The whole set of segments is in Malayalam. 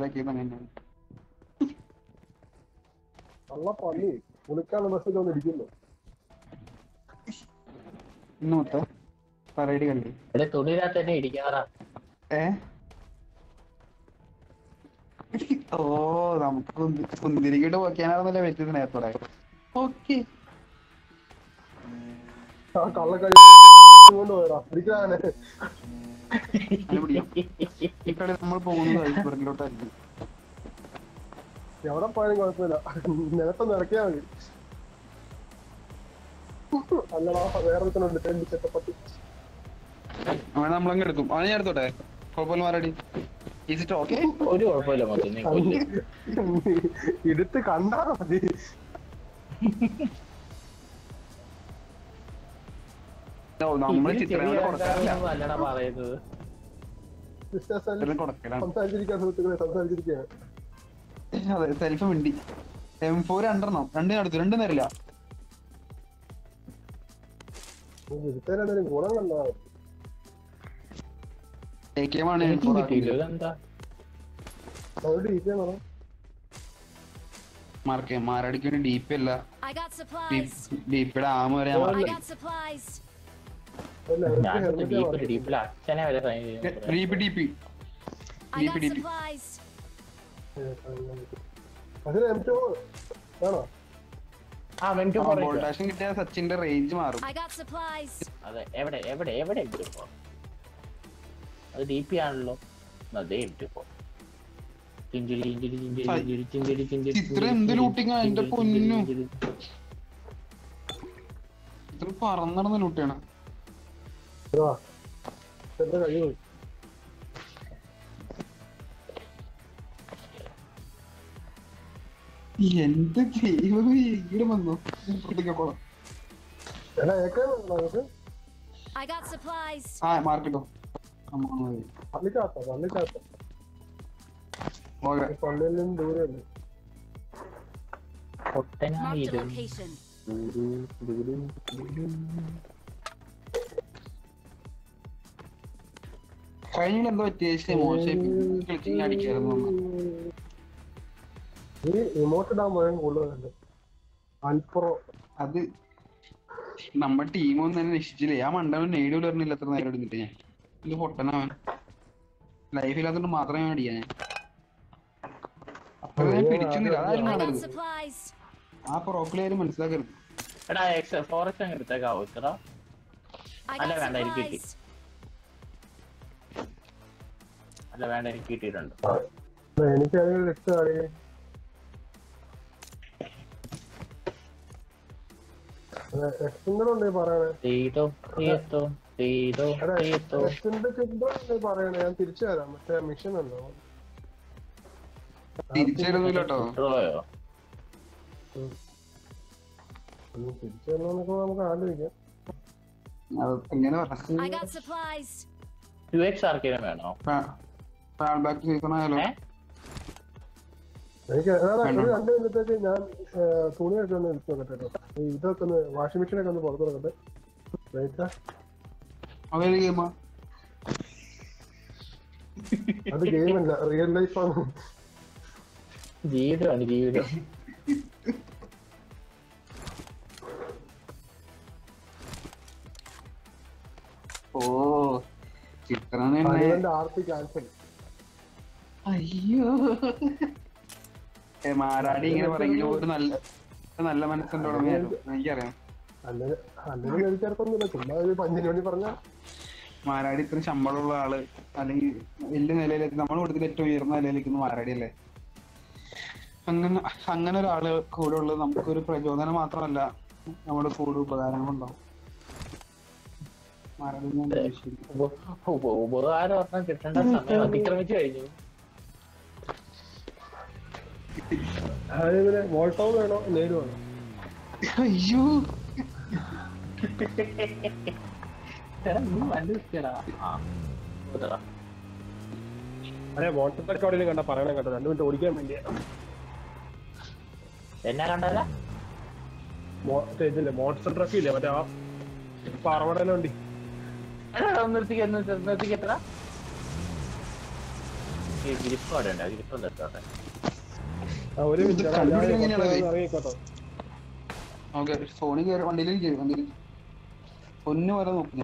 മനസ്സിലാക്കിയത് അങ്ങനെയാണ് നല്ല പന്നി കുളിക്കാനുള്ള മെസ്സേജ് ഒന്ന് ഇരിക്കുന്നു ഇന്ന് മൊത്തം പറയടി കണ്ടി ഇവിടെ തുണിയിനകത്ത് തന്നെ ഇടിക്കാറാ ഏ ഓ നമുക്ക് കുന്തി- കുന്തിരിക്കിട്ട് പോക്കാനാണെന്നല്ലേ പറ്റിയത് നേരത്തോടെ ഓക്കെ ആ കള്ളക്കഴി കൊണ്ട് പോയടാ പിടിക്കാനെ ഇക്കടെ നമ്മൾ പോകുന്നത് ഐസ്ബർഗിലോട്ടായിരിക്കും എവിടെ പോയാലും കുഴപ്പമില്ല നിലത്തൊന്ന് ഇറക്കിയാ മതി അല്ലടാ വേറെ ഒരുത്തനുണ്ട് തെണ്ടി ചെറ്റപ്പട്ടി അവനെ നമ്മളങ്ങ് എടുക്കും അവനെ ഞാൻ എടുത്തോട്ടെ കുഴപ്പമില്ല മാറടി ഈസിറ്റ് ഓക്കെ ഒരു കുഴപ്പമില്ല മൊത്തം നീ കൊല്ല് എടുത്ത് കണ്ടാ മതി നമ്മള് ഇതിന് ചിത്രം ചെറിയ കൊടുക്കാറില്ല ആൾക്കാരൊന്നും അല്ലടാ പറയുന്നത് സിസ്റ്റേഴ്സ് ചിത്രം കൊടുക്കലാണ് സംസാരിച്ചിരിക്കാൻ സുഹൃത്തുക്കളെ സംസാരിച്ചിരിക്കുകയാണ് അതെ സെൽഫ് മിണ്ടി എം ഫോർ രണ്ടെണ്ണം രണ്ടിനും അടുത്ത് രണ്ടും തരില്ല എടുത്തതിനും ഗുണം കണ്ടാ എ കെ ആണ് എം എനിക്ക് ഫോർ കിട്ടിയില്ല ഇതെന്താ അവിടെ ഇരിക്കാൻ വേണം മാർക്ക് മാരടിക്ക് വേണ്ടി ഡി പി അല്ല I got supplies. ഡി പിയുടെ ആമ വരെ ഞാൻ I മാർക്ക് got supplies. അല്ല അവർക്ക് ഞാൻ helmet ഡീപ്പ് വേണം. ഡീപ്പിൽ അച്ഛനെ വരെ sign ചെയ്തു. D P D P I got DP. supplies. അതിന് M2 വേണോ ആ മിനിറ്റ് കുറയില്ല ബോൾട്ടാഷൻ കിട്ടിയ സച്ചിന്റെ റേഞ്ച് മാറും I got supplies. അതെ എവിടെ എവിടെ എവിടെ ഇട്ടു പോ അത് ഡി പി ആണല്ലോ അതേ ഇട്ടു പോ ചിഞ്ചിരി ചിഞ്ചിരി ചിഞ്ചിരി ചിഞ്ചിരി ചിഞ്ചിരി ചിഞ്ചിരി ചിത്രം എന്ത് ലൂട്ടിങ്ങാ എന്റെ പൊന്നു ഇത്ര പറന്നടന്ന ലൂട്ടിയാണ് ഇതാ. എന്റെ കൈ പോയി എന്ത് ദൈവം ഇവിടെ വന്നു പുറത്തേക്കോളാം എടാ ഏക്കാൻ നമുക്ക് I got supplies. ആ മാർക്കിട്ടോ പള്ളിക്കകത്ത പള്ളിക്കകത്ത ഓക്കെ പള്ളിയിൽ നിന്ന് ദൂരെയല്ലേ Marked a പൊട്ടനായിരുന്നു location. കഴിഞ്ഞ എന്തോ വ്യത്യാസം മോശം കളിച്ച് അടിക്കായിരുന്നു ഈ റിമോട്ട് ഇടാൻ പോയാൽ കൂടുതലുണ്ട് അൽപ്രോ അത് നമ്മുടെ ടീമൊന്നും തന്നെ രക്ഷിച്ചില്ലേ ആ മണ്ടവൻ നേടി വരുന്നില്ല എത്ര നേരം എടുത്തിട്ട് ഞാൻ ഇത് പൊട്ടനവൻ ലൈഫില്ലാത്തോണ്ട് മാത്രമേ ഞാൻ അടിയാ ഞാൻ അത്ര ഞാൻ പിടിച്ചൊന്നുമില്ല അതാരും I got കാണരുത് supplies. ആ പ്രോക്ലിയാരും മനസ്സിലാക്കരുത് എടാ എക്സ് ഫോറസ്റ്റ് അങ്ങ് എടുത്തേക്കാവോ ഇത്ര I അല്ല, got വേണ്ട, എനിക്ക് കിട്ടി. supplies. അല്ല വേണ്ട എനിക്ക് കിട്ടിയിട്ടുണ്ട് എനിക്ക് അതിൽ ലിസ്റ്റ് അറിയേ എക്സിന്റെ ഉണ്ട് പറയണേ ചെയ്തോ ചെയ്തോ ചെയ്തോ എടാ ചെയ്തോ എക്സിന്റെ ചിന്ത പറയണേ ഞാൻ തിരിച്ചു തരാം മറ്റേ മിഷൻ ഉണ്ടോ തിരിച്ചരുന്നില്ല കേട്ടോ ഡ്രോയോ തിരിച്ചു തരണോന്നൊക്കെ നമുക്ക് ആലോചിക്കാം അത് എങ്ങനെ I പറഞ്ഞു got supplies. ടു എക്സ് ആർക്കേലും വേണോ ബാക്ക് സീസൺ ആയാലോ ഏ എനിക്ക് എടാ, ഒരു വേണ്ട. രണ്ട് മിനിറ്റത്തേക്ക് ഞാൻ ഏ, തുണിയൊക്കെ ഒന്ന് എടുത്തു നോക്കട്ടെ കേട്ടോ ഈ ഇതൊക്കെ ഒന്ന് വാഷിംഗ് മെഷീനൊക്കെ ഒന്ന് പുറത്ത് നോക്കട്ടെ വെയിറ്റ് അവര് ഗെയിമാ അത് ഗെയിമല്ല റിയൽ ലൈഫ് ആണ് ജീവിതമാണ് ജീവിതം ഓ ചിത്രം തന്നെ അതിന്റെ ആർത്തി ക്യാൻസൽ അയ്യോ ഏ, മാരാടി ഇങ്ങനെ പറയുന്ന ഒരു നല്ല ഒരു നല്ല മനസ്സിന്റെ ഉടമയായിരുന്നു എനിക്കറിയാം അല്ലെങ്കിൽ അല്ലെങ്കിൽ എനിക്കർക്കൊന്നുമില്ല ചുമ്മാ ഒരു പഞ്ചിന് വേണ്ടി പറഞ്ഞ മാരാടി ഇത്രയും ശമ്പളമുള്ള ആള് അല്ലെങ്കിൽ വലിയ നിലയിലേക്ക് നമ്മൾ കൊടുത്തിട്ട് ഏറ്റവും ഉയർന്ന നിലയിലേക്ക് മാരാടി അല്ലേ അങ്ങനെ അങ്ങനെ ഒരാള് കൂടെ ഉള്ളത് നമുക്കൊരു പ്രചോദനം മാത്രമല്ല നമ്മുടെ കൂടെ ഉപകാരങ്ങളുണ്ടാവും മാരാടി ഞാൻ ഉദ്ദേശിക്കുന്നു. ഉപ- ഉപ- ഉപകാരം ഒരെണ്ണം കിട്ടേണ്ട സമയം അതിക്രമിച്ചു കഴിഞ്ഞു അതായത് വോൾട്ടോ വേണോ നേര് വേണോ അയ്യോ എടാ, നീ വണ്ടി നിർത്തിയെടാ. ആ, ഇതെടാ. അതെ മോട്ടർ അവിടെ കണ്ട പറയണം കേട്ടോ രണ്ടു മിനിറ്റ് ഓടിക്കാൻ വേണ്ടിയാ എന്നെ കണ്ടല്ല മോ- മറ്റേ ഇതില്ലേ മോട്ടർ ട്രക്ക് ഇല്ലേ മറ്റേ ആ പറവടന വണ്ടി എടാ, ഒന്ന് നിർത്തിക്ക് ഒന്ന് നിർത്തിക്ക് എത്ര എനിക്ക് ഗ്രിപ്പ് അവിടെ ഉണ്ട് ഗ്രിപ്പ് ഒന്ന് എടുത്തോട്ടെ ആ ഒരു മിനിറ്റ് ഇത് എടാ, ഞാൻ കണ്ടുപിടിക്കാൻ എങ്ങനെയാടാ കുറച്ച് ഇത്? നേരം ഇറങ്ങിക്കോട്ടോ ഓക്കെ ഫോണിൽ കയറി വണ്ടിയിലേക്ക് കയറി വണ്ടിയിൽ പൊന്നു വരെ നോക്കുന്നു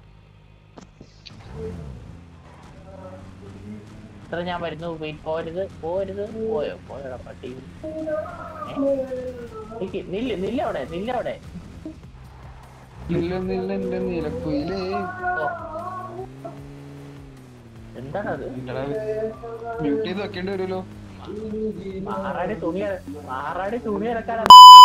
ഇത്ര ഞാൻ വരുന്നു വെയിറ്റ് പോരുത് പോരുത് പോയോ പോയോടാ പട്ടി ഏ? നിക്ക്, നില്ല് നില്ല അവിടെ നില്ല അവിടെ നില്ല നില്ല എന്റെ നീലക്കുയിലേ ഓ. എന്താണത് മ്യൂട്ട് ചെയ്ത് വെക്കേണ്ടി വരുമല്ലോ മാറാടി തുണി അല- മാറാടി തുണി ഇറക്കാൻ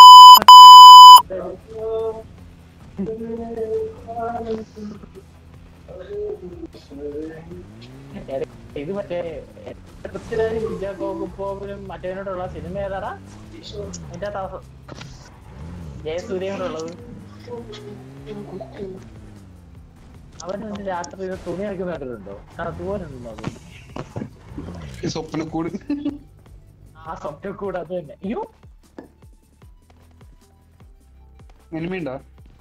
ഇത് മറ്റേ പൃഥ്വിരാജ് കുഞ്ചാക്കോകുപ്പോവിനും മറ്റേനോടുള്ള സിനിമ ഏതാടാ അതിന്റെ അകത്ത് ജയസൂര്യനോടുള്ളത് അവൻ ഇന്ന് രാത്രി ഇത് തുണി ഇറക്കുന്ന കണ്ടിട്ടുണ്ടോ അതുപോലെ ഉണ്ടോ അത് ഈ സ്വപ്നക്കൂട് ആ സ്വപ്നം കൂടെ അത് തന്നെ അയ്യോ എനിമയുണ്ടോ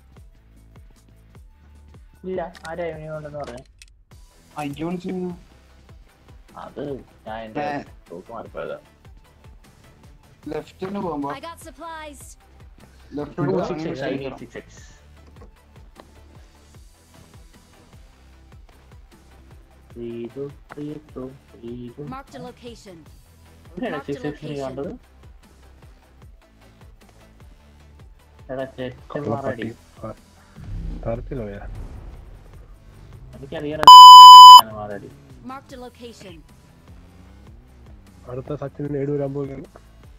ഇല്ല ആരാ ഇവനെ കൊണ്ടെന്ന് പറഞ്ഞു അയ്യോ ചെയ്യുന്നു അത് ഞാൻ എന്റെ ഏ. തൂക്ക് മാറിപ്പോയതാ ലെഫ്റ്റിന് പോകുമ്പോ I got supplies. Left Two വഴി six six, I need പോകണം six six. Three two three two three two. Marked a location. എവിടെയാണ് Marked six a six നീ location. കണ്ടത്? എടാ ചെറ്റൻ മാറടി. തരത്തിലോ യാ എനിക്കറിയാം മാറടി Marked a location. അടുത്ത സച്ചിന് നേടി വരാൻ പോവുകയാണ്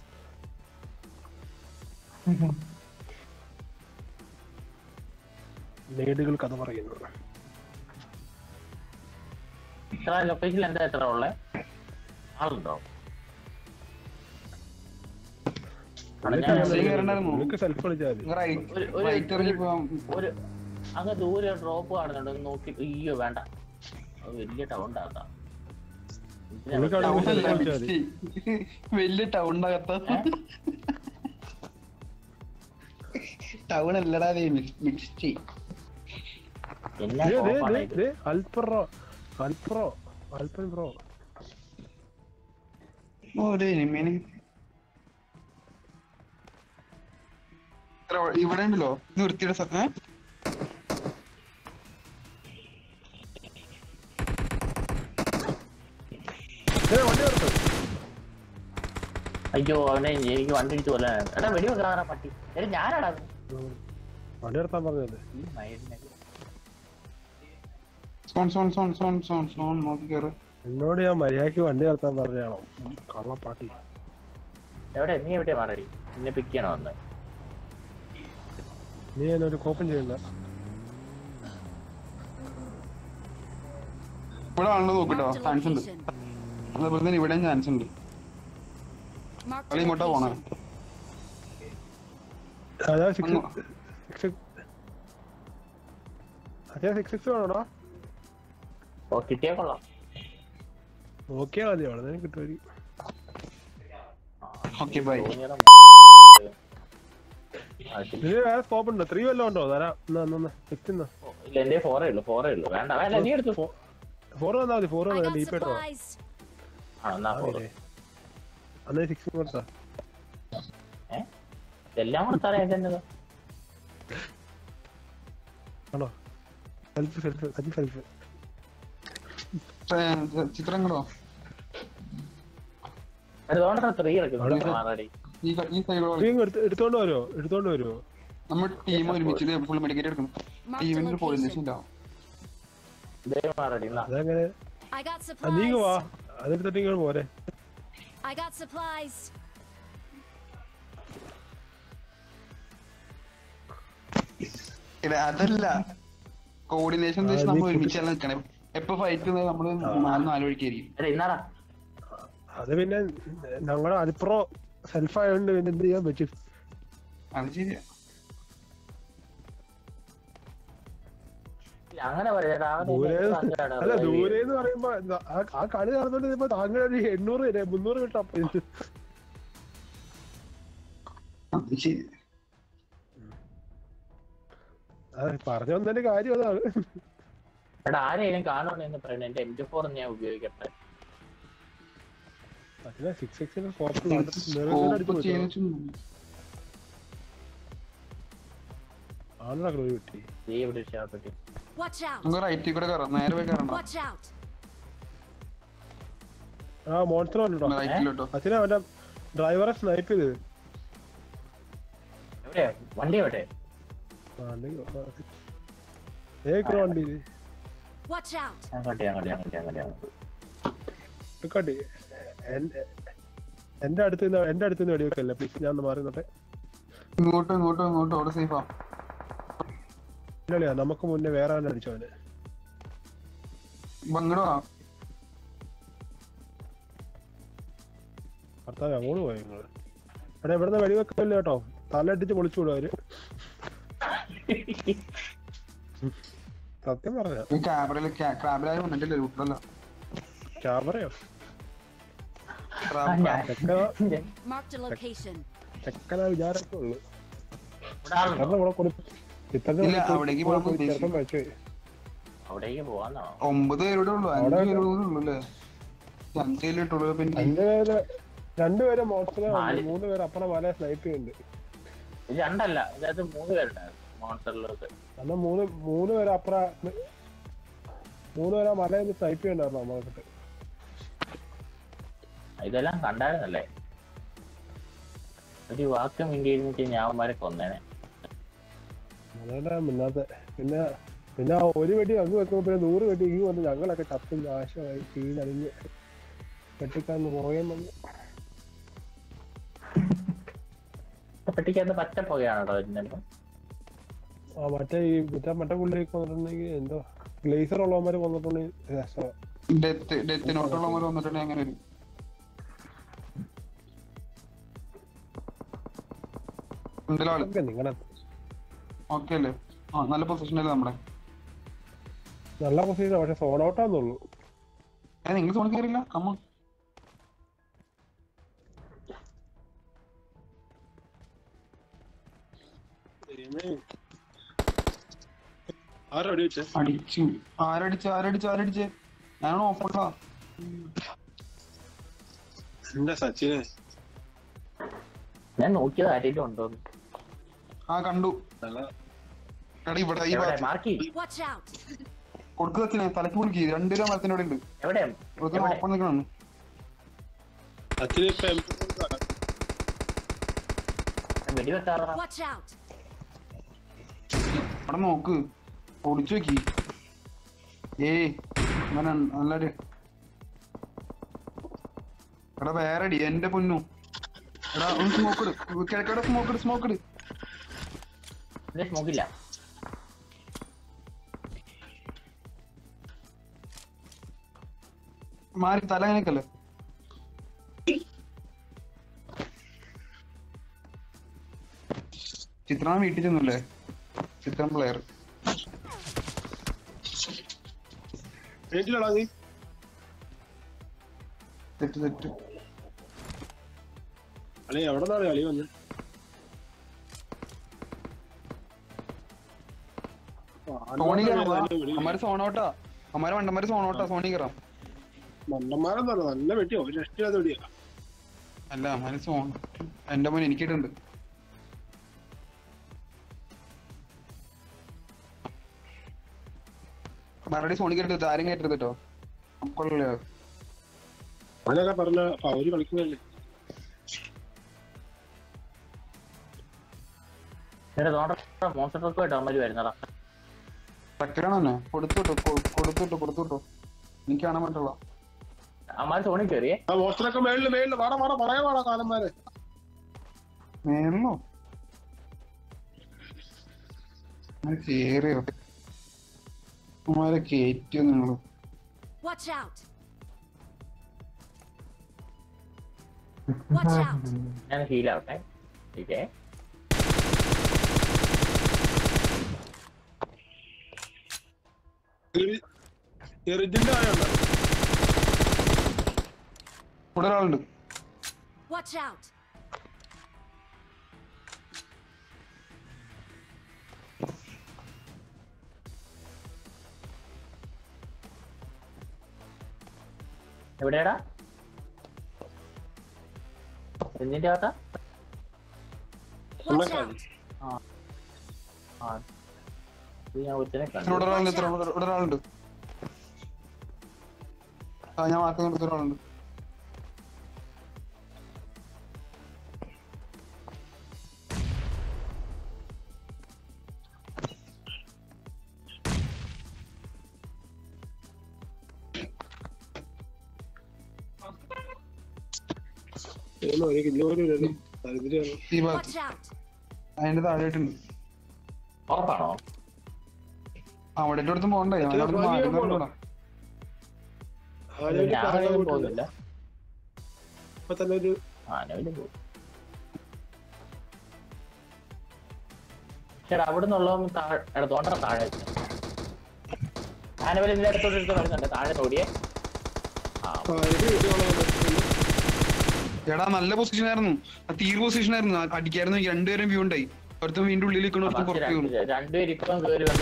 നേടുകൾ കഥ പറയുന്നു ഇത്ര ലൊക്കേഷനിൽ എന്താ എത്ര ഉള്ളേ ആളുണ്ടോ അവിടെ ഞാൻ ശരി, കയറണ്ടായിരുന്നു. നിനക്ക് സെൽഫ് കളിച്ചാൽ മതി റൈറ്റ് ഒരു- ഒരു- റൈറ്റ് ഇറങ്ങി പോവാം ഒരു അങ്ങ് ദൂരെ ഡ്രോപ്പ് കാണുന്നുണ്ട് ഒന്ന് നോക്കി അയ്യോ വേണ്ട അത് വലിയ ടൗൺ ആക്കാം നിനക്ക് അവിടെ ടൗൺ self അല്ല കളിച്ചാൽ മതി വലിയ ടൗണിന്റെ അകത്ത് ടൗൺ അല്ലടാ മിക്സ്റ്റി എല്ലാ ദേ, ദേ, കോപ്പാണ് ദേ, ഇത് ദേ, അൽപ്രോ അൽപ്രോ അൽപ്പൻ ബ്രോ ഒരു എനിമേന് ഇവിടെ ഉണ്ടല്ലോ നിർത്തിയുടെ സ- ഏ? വണ്ടി നിർത്ത് അയ്യോ അവനെ എനിക്ക് വണ്ടി ഇടിച്ചു കൊല്ലാനാണ് എടാ വെടി വെക്കാറാ പട്ടി എടാ ഞാനാടാ അത്. വണ്ടി നിർത്താൻ പറഞ്ഞത് ഈ മയിലിനെ. Zone zone zone zone zone zone നോക്കി കയറ് എന്നോട് ഞാൻ മര്യാദക്ക് വണ്ടി നിർത്താൻ പറഞ്ഞാണോ കള്ളപ്പാട്ടി എവിടെ നീ എവിടെയാ മാറടി നിന്നെ പിക്ക് ചെയ്യണോ വന്ന് നീ എന്നൊരു കോപ്പൻ ചെയ്യണ്ട ഇവിടെ ആണെന്ന് നോക്കിട്ടോ Marked a ചാൻസ് ഉണ്ട് location. അതേപോലെ തന്നെ ഇവിടെയും ചാൻസ് ഉണ്ട് Marked കളി a ഇങ്ങോട്ടാ പോണേ location. അതാ സിക്സ് അങ്ങ്. സിക്സ് അതെ സിക്സ് സിക്സ് വേണോടാ ഓ കിട്ടിയാ കൊള്ളാം നോക്കിയാ മതി അവിടെ നിന്ന് കിട്ടുമായിരിക്കും ഓക്കെ ബൈ തോന്നിയതാ ആ, ശരി. ഇതിന് വേറെ സ്കോപ്പ് ഉണ്ടോ ത്രീ വല്ലതും ഉണ്ടോ തരാം എന്നാ എന്നാ സിക്സ് എന്നാ ഓ, ഇല്ല എന്റെ ഫോറേ ഉള്ളു ഫോറേ ഉള്ളു വേണ്ട വേണ്ട നീ എടുത്തു ഫോർ വന്നാ മതി ഫോർ I വന്നാ got ഡീപ്പ് ആയിട്ടോ supplies. ആ എന്നാ ഫോർ അന്നേ സിക്സ് കൊടുത്താ എല്ലാം കൂടെ തരാം ഇതെന്നത് ആണോ സെൽഫ് സെൽഫ് അത് സെൽഫ് ചിത്രങ്ങളോ അതുകൊണ്ടാണ് ത്രീ എടുക്കുന്നത് അവിടെ- മാറാടി ഈ ക- ഈ സൈഡിലോ നീ ഇങ്ങ് എടുത്ത് എടുത്തോണ്ട് വരുമോ എടുത്തോണ്ട് വരുമോ നമ്മൾ ടീം ഒരുമിച്ച് ഫുൾ മെഡിക്കേറ്റ് എടുക്കണം Marked a ടീമിന് ഒരു പോലീസ് സ്റ്റേഷൻ location. ഉണ്ടാവും ദേ മാറാടി എന്നാ അതങ്ങനെ I got ആ, നീങ്ങ് വാ supplies. അതെടുത്തിട്ട് ഇങ്ങോട്ട് പോരെ I got supplies. ഇത് അതല്ല കോർഡിനേഷൻ ആ, നമ്മൾ നീ ഒരുമിച്ചല്ല നിൽക്കണേ എപ്പൊ ഫൈറ്റ് നമ്മള് നാല് നാല് വഴിക്കായിരിക്കും എടാ ഇന്നാടാ അത് പിന്നെ ഞങ്ങളുടെ അൽപ്രോ സെൽഫ് ആയതുകൊണ്ട് പിന്നെ എന്ത് ചെയ്യാൻ പറ്റും അത് ശരിയാ ഇല്ല, അങ്ങനെ പറയാ ദൂരെ അല്ല ദൂരെ എന്ന് പറയുമ്പോ ദാ- ആ- ആ കളി നടന്നോണ്ട് ഇപ്പൊ താങ്കൾ ഒരു എണ്ണൂറ് വരെ മുന്നൂറ് കിട്ടാം അത് ശരി പറഞ്ഞു വന്നതിന്റെ കാര്യം അതാണ് എടാ ആരെയും കാണുവാണെന്ന് പറയുന്നത് എന്റെ എം ഫോർ ഞാൻ ഉപയോഗിക്കട്ടെ അതിനെ സിക്സ് എക്സിന് സ്കോപ്പ് സ്കോപ്പ് ചെയ്തിട്ട് ആണല്ലോ ഒരു കിട്ടി നീ ഇവിടെ ഇഷ്ടപ്പെട്ടി Watch out! നമുക്ക് റൈറ്റിൽ കൂടെ കയറാം നേരെ പോയി കയറണ്ട Watch out! ആ മോൺസ്റ്റർ വന്നിട്ടോ റൈറ്റിലോട്ടോ അച്ഛനെ അവന്റെ ഡ്രൈവറെ സ്നൈപ്പ് ചെയ്ത് എവിടെ വണ്ടി എവിടെ ഏക്ക് വണ്ടി ഇത് Watch out! ഞാൻ കണ്ടി ഞാൻ കണ്ടി ഞാൻ കണ്ടി ഞാൻ കണ്ടി ഞാൻ കണ്ടി. എടുക്കട്ടെ എന്റെ എന്റെ അടുത്ത് നിന്ന് എന്റെ അടുത്ത് നിന്ന് വെടിവെക്കല്ലേ പ്ലീസ് ഞാൻ ഒന്ന് മാറി നോട്ടെ ഇങ്ങോട്ടും ഇങ്ങോട്ടും ഇങ്ങോട്ടും അവിടെ സേഫാ ഇല്ലല്ലേ നമുക്ക് മുന്നേ വേറെ ആണ്ട് അടിച്ചു അവന് അങ്ങോട്ട് വാ ഭർത്താവ് അങ്ങോട്ട് പോയി നിങ്ങള് എടാ ഇവിടുന്ന് വെടിവെക്കല്ലേ കേട്ടോ തല അടിച്ച് പൊളിച്ചു വിടും അവര് സത്യം പറഞ്ഞ ഈ ക്യാബറയില് ക്രാബിലായി വന്നിട്ടില്ല റൂട്ടിലല്ല ക്യാമറയോ ആ, ഞാൻ- ചെക്ക Marked a location. ചെക്കനാ വിചാരമൊക്കെ ഉള്ളു ഇവിടെ ആളുണ്ടോ കാരണം ഇവിടെ കൊടു- ഇത്രയും ഇല്ല, പോയി- അവിടേക്ക് പോയി പോകാൻ ചെറുക്കൻ കഴിച്ചു അവിടേക്ക് പോവാന്നോ ഒമ്പത് പേരുടെ ഉള്ളു അഞ്ച് അവിടെ- പേരുടെ ഉള്ളു അല്ലേ അഞ്ച് പേരിട്ടുള്ളൂ പിന്നെ അഞ്ച് പേര് രണ്ടുപേരെ മോൺസ്റ്ററെ നാല്. മൂന്ന് പേര് അപ്പുറം മല സ്നൈപ്പ് ചെയ്യുന്നുണ്ട് ഇത് രണ്ടല്ല ഇതിനകത്ത് മൂന്ന് പേരുണ്ടായിരുന്നു മോൺസ്റ്ററിലോട്ട് അന്ന് മൂന്ന് മൂന്ന് പേര് അപ്പുറം മൂന്ന് പേര് ആ മലയിൽ നിന്ന് സ്നൈപ്പ് ചെയ്യണ്ടായിരുന്നു നമ്മളെ ഇതെല്ലാം കണ്ടായിരുന്നല്ലേ ഒരു വാക്ക് മിണ്ടിയിരുന്നിട്ട് ഞാൻ അവന്മാരെ കൊന്നേനെ അതുകൊണ്ടാ മുന്നാത്തെ പിന്നെ പിന്നെ ആ ഒരു വെടി അങ്ങ് വെക്കുമ്പോ പിന്നെ നൂറ് വെടി ഈ വന്ന് ഞങ്ങളൊക്കെ ചത്തും നാശമായി കീഴണിഞ്ഞ് വെട്ടിക്കാന്ന് പുറകെ വന്ന് പെട്ടിക്കകത്ത് പച്ച പുകയാണോ ഇതിന്റെ ആ മറ്റേ ഈ മറ്റേ മറ്റേ പുള്ളിയൊക്കെ വന്നിട്ടുണ്ടെങ്കിൽ എന്തോ ഗ്ലേസർ ഉള്ളവന്മാര് വന്നിട്ടുണ്ടെങ്കിൽ രസമാണ് ഡെത്ത് ഡെത്തിനോട്ടുള്ളവർ വന്നിട്ടുണ്ടെങ്കിൽ അങ്ങനെ വരും ഉണ്ടല്ലോ ആള് ഒക്കെ നിങ്ങളെ ഓക്കെ അല്ലേ ആ നല്ല പൊസിഷനല്ലേ നമ്മുടെ നല്ല പൊസിഷൻ പക്ഷെ സോൺ ഔട്ടാന്നുള്ളൂ ഏ നിങ്ങൾ സോണിൽ കയറില്ല കമ്മ ആരാ വെടി വെച്ചേ അടിച്ചു ആരടിച്ച് ആരടിച്ച് ആരടിച്ച് ഞാനാണ് ഓഫോട്ടാ എന്റെ സച്ചിനെ ഞാൻ നോക്കിയത് ആരെങ്കിലും ഉണ്ടോ ആ കണ്ടു നല്ല എടാ ഇവിടെ ഈ എവിടെ ഭാഗത്ത് മാർക്കി Watch out! കൊടുക്കുക വെച്ചിനെ തലക്ക് കുളിക്ക് രണ്ടുപേരും മരത്തിനോട് ഉണ്ട് എവിടെ ഇവർക്ക് എവിടെ? ഓപ്പൺ നിൽക്കണം സച്ചിന് ഇപ്പൊ വെടിവെക്കാറാ Watch out! അവിടെ നോക്ക് പൊടിച്ചു വെക്കി ഏയ് അങ്ങനെ നല്ലടി എടാ വേറെ അടി എന്റെ പൊന്നു എടാ ഒന്ന് സ്മോക്ക് ഇട് കിഴക്കടെ സ്മോക്ക് ഇട് സ്മോക്ക് ഇട് ഇതിന്റെ സ്മോക്കില്ല മാറി തല അങ്ങനെയൊക്കെയല്ലേ ചിത്രം വീട്ടിൽ ചെന്നല്ലേ ചിത്രം പ്ലെയർ വീട്ടിലാണോ നീ തെറ്റ് തെറ്റ് അല്ലെ എവിടെ നിന്നാണ് കളി വന്ന് സോണി കയറാം അമ്മാര് സോണോട്ടാ അമ്മാര് വണ്ടന്മാര് സോണോട്ടാ സോണി കയറാം മണ്ടന്മാരെന്നല്ല നല്ല വെട്ടിയോ ഒരു രക്ഷയില്ലാത്ത വെടിയാ അല്ല അമ്മാര് സോൺ എന്റെ മോൻ എനിക്കിട്ടുണ്ട് മറുപടി സോണി കയറിട്ട് ആരും കയറ്റരുത് കേട്ടോ നമുക്കുള്ളല്ലേ അവനൊക്കെ പറഞ്ഞ അവര് കളിക്കുന്നല്ലേ എന്റെ തോട്ട മോൺസ്റ്റർ ട്രക്കുമായിട്ട് അവന്മാര് വരുന്നടാ പറ്റണം തന്നെ കൊടുത്തുട്ടോ കൊടുത്തുട്ടോ കൊടുത്തുട്ടോ എനിക്ക് കാണാൻ പറ്റുള്ള അവന്മാര് സോണി കയറിയേ ആ മോസ്റ്ററൊക്കെ മേളില് മേളില് വാടാ വാടാ പറയാ വാടാ കാലന്മാരെ നേരിലോ കേറിയോ അമ്മാരെ കേറ്റിയോ നിങ്ങള് Watch out! Watch out! ഞാൻ ഹീലാവട്ടെ ഓക്കെ എറിജിന്റെ ആയുണ്ടോ ഇവിടെ ഒരാളുണ്ട് Watch out! എവിടെയാടാ എന്തിന്റെ അകത്താ Watch out! ആ ഇത് ഞാൻ ഒരുത്തനെ ഇത്ര കണ്ടു ഇവിടെ ഒരാളുണ്ട് ഇത്ര ഇവിടെ ഇവിടെ ഒരാളുണ്ട് ആ ഞാൻ മാർക്ക് ചെയ്തിട്ട് ഒരാളുണ്ട് ഇതൊന്നും ഒരു കിലോ പോലും ഇല്ലല്ലോ. ദരിദ്രമാണ്. ഈ ഭാഗത്ത് Watch out! അതിന്റെ താഴെയായിട്ടുണ്ട് ഉറപ്പാണോ അവിടെ അടുത്തും പോകണ്ടേ മറ്റേ അവിടെ വലിയ മാറി പോണോ? ആനവലി ഞാൻ കാണാൻ അതിലും പോയിട്ടില്ല. പോകുന്നില്ല ഇപ്പൊ തന്നെ ഒരു ആനവിലും പോകും ചേട്ടാ അവിടെ നിന്നുള്ളവൻ താഴെ എടാ തോണ്ടറ താഴെ ആനവലി ഇതിന്റെ അടുത്തോട്ട് എടുത്ത് വരുന്നുണ്ട് താഴെ നോടിയേ ആ ആ, ഒരു വീഡിയോകളാണ് പറ്റുന്നത്. എടാ നല്ല പൊസിഷൻ ആയിരുന്നു ആ തീർ പൊസിഷൻ ആയിരുന്നു ആ അടിക്കായിരുന്നു എനിക്ക് രണ്ടുപേരും വ്യൂ ഉണ്ടായി ഒരുത്തും വീണ്ടും ഉള്ളിൽ നിൽക്കണം ഒരുത്തും ഫസ്റ്റ് പുറത്ത് വീണു രണ്ട് രണ്ടുപേരും ഇപ്പം കയറി വന്നു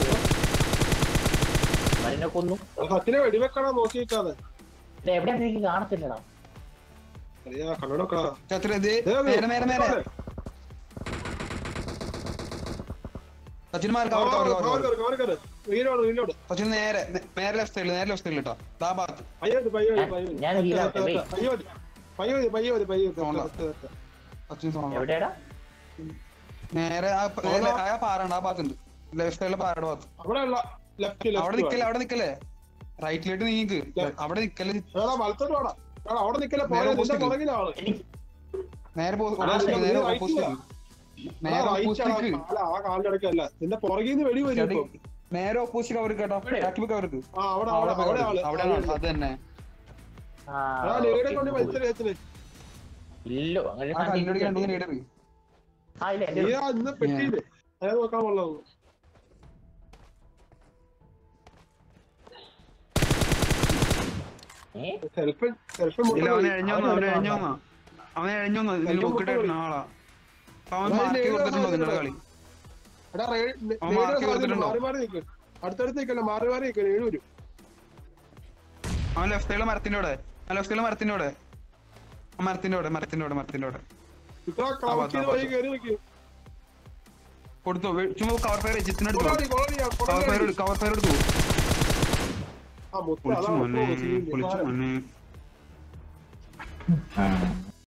മരിനെ കൊന്നു ആ, സച്ചിനെ വെടിവെക്കണം നോക്കി നിൽക്കാതെ ഇത് എവിടെയാ എനിക്ക് കാണത്തില്ലടാ അറിയാ കണ്ണടക്കാ ചത്ര ദേ നേരെ നേരെ നേരെ സച്ചിൻ മാർക്ക് അവർ കവർ കവർ വീലോട് വീലോട് സച്ചിൻ നേരെ നേ- നേരെ ലെഫ്റ്റ് സൈഡിൽ നേരെ ലെഫ്റ്റ് സൈഡിൽ കേട്ടോ ദാ ഭാഗത്ത് പയ്യോതി പയ്യോതി ഞാൻ- പയ്യോതി ഞാൻ ഹീലാട്ടെ, വെയ്. പയ്യോതി പയ്യോതി പയ്യോതി പയ്യോതി തോന്നാ. സച്ചിൻ സോണ എവിടെയാടാ നേരെ ആ പ- നേരെ ആ പാറണ്ട് ആ ഭാഗത്തുണ്ട് ലെഫ്റ്റ് സൈഡിലെ പാറയുടെ ഭാഗത്ത് അവിടെ ഉള്ള ലെഫ്റ്റ് അവിടെ നിക്കല്ലേ അവിടെ നിക്കല്ലേ റൈറ്റിലോട്ട് നീക്ക് അവിടെ നിക്കല്ലേ വലത്തോട്ട് വേണം അവിടെ നിക്കലെ നേരെ പോലെ opposite. പുറകിലെ ആള് എനിക്ക് നേരെ അതാ, ഓപ്പോസിറ്റ് നീ നേരെ right ഓപ്പോസിറ്റ് ലാ. നേരെ ആ, right ഓപ്പോസിറ്റ് ആണ്. കാല- ആ കാലിന്റെ ഇടയ്ക്കല്ല നിന്റെ പുറകിൽ നിന്ന് വെടി വരും ഇപ്പൊ നേരെ ഓപ്പോസിറ്റ് കവർ കേട്ടോ ബാക്ക് കവർക്ക് ആ അവിടെ അവിടെ അവിടെ അവിടെ ആള് അവിടെ അവിടെ അത് തന്നെ ആ, ആ ലേഡിയെ കൊണ്ട് ഓക്കേ, വലിച്ച രേച്ചന് ഇല്ലോ അങ്ങനെ ആ കല്ലിനോട് രണ്ടു കണ്ടിട്ടില്ല. ലീഡർ ആ ഇല്ല എന്റെ നീ ആ ഇന്ന് പെട്ടിയില്ലേ അത് നോക്കാൻ കൊള്ളാം ഏ സെൽഫ് സെൽഫ് ഇല്ല അവനെ എഴഞ്ഞു വന്നു അവനെ എഴഞ്ഞു വന്നു അവനെ എഴഞ്ഞു വന്നു ഇതിൽ പൊക്കിട്ടായിരുന്നു ആളാ അപ്പൊ അവൻ മാർക്ക് കൊടുത്തിട്ടുണ്ടോ നിങ്ങളുടെ കളി എടാ റേ- നേ- അവൻ നേരെ മാർക്ക് സാധനം കൊടുത്തിട്ടുണ്ടോ? മാറി മാറി നിൽക്കും അടുത്തടുത്ത് നിൽക്കല്ല മാറി മാറി നിൽക്കും ഏഴ് വരും അവൻ ലെഫ്റ്റ് സൈഡിലെ മരത്തിന്റെ അവിടെ ആ ലെഫ്റ്റ് സൈഡിലെ മരത്തിന്റെ അവിടെ ആ മരത്തിന്റെ അവിടെ മരത്തിന്റെ അവിടെ മരത്തിന്റെ അവിടെ ഇത്ര ക്ലബ് ചെയ്ത് വഴി കയറി നിൽക്കും കൊടുത്തു വെ- ചുമ്മാ കവർ ഫയർ ജിത്തിനെടുത്തു കൊളടി കൊളടിയാ കവർ ഫയർ കൊളടി കവർ ഫയർ എടുത്തു ആ മുത്ത പൊളിച്ചു അതാണ് മോനെ ഇപ്പൊ പൊളിച്ചു സീൻ. മോനെ ആ